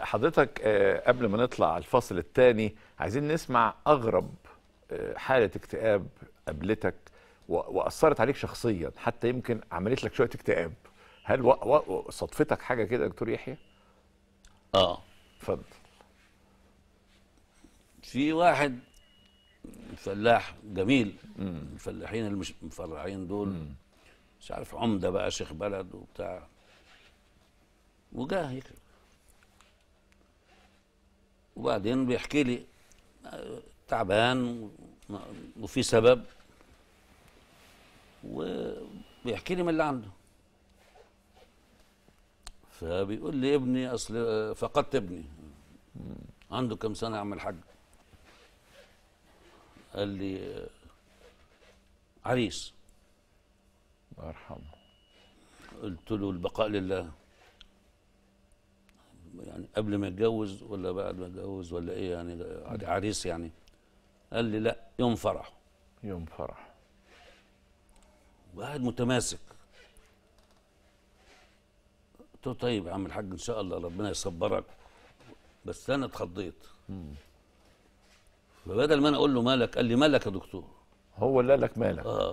حضرتك آه، قبل ما نطلع على الفصل الثاني عايزين نسمع اغرب آه، حاله اكتئاب قابلتك و- واثرت عليك شخصيا حتى يمكن عملت لك شويه اكتئاب هل و... و... صدفتك حاجه كده يا دكتور يحيى اه اتفضل في واحد فلاح جميل الفلاحين اللي مش مفرعين دول مش عارف عمده بقى شيخ بلد وبتاع وجاه هيك وبعدين بيحكي لي آه، تعبان و- وفي سبب وبيحكي لي من اللي عنده فبيقول لي ابني اصل آه، فقدت ابني عنده كم سنه يا عم الحاج قال لي آه، عريس الله يرحمه قلت له البقاء لله يعني قبل ما يتجوز ولا بعد ما يتجوز ولا ايه يعني عريس يعني قال لي لا يوم فرحه يوم فرح وقاعد متماسك قلت له طيب يا عم الحاج ان شاء الله ربنا يصبرك بس انا اتخضيت فبدل ما انا اقول له مالك قال لي مالك يا دكتور هو اللي قال لك مالك اه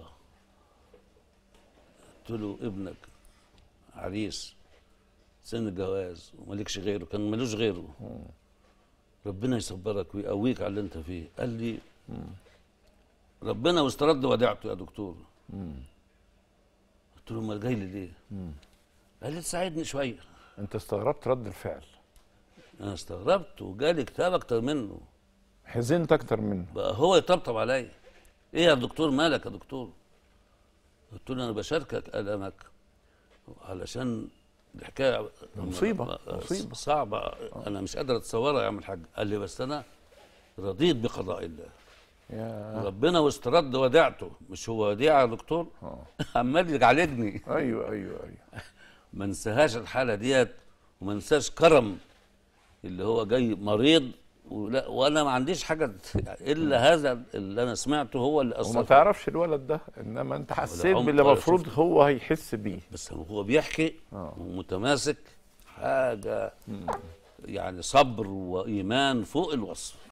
قلت له ابنك عريس سن الجواز ومالكش غيره كان ملوش غيره ربنا يصبرك ويقويك على اللي انت فيه قال لي ربنا واسترد وديعته يا دكتور قلت له امال جاي لي ليه قال لي تساعدني شويه انت استغربت رد الفعل انا استغربت وجالي كتاب اكتر منه حزنت اكتر منه بقى هو يطبطب عليا ايه يا دكتور مالك يا دكتور قلت له انا بشاركك المك علشان الحكايه مصيبة، مصيبة. صعبه انا مش قادر اتصورها يا عم الحاج قال لي بس انا رضيت بقضاء الله يا ربنا واسترد وديعته مش هو وديعه يا دكتور عمال يعالجني ايوه ايوه ايوه ما انساهاش الحاله ديت وما انساش كرم اللي هو جاي مريض ولا وانا ما عنديش حاجه الا هذا اللي انا سمعته هو اللي وما اثر فيا. تعرفش الولد ده انما انت حسيت عمق باللي ولا المفروض شفت. هو هيحس بيه بس هو بيحكي آه. ومتماسك حاجه يعني صبر وايمان فوق الوصف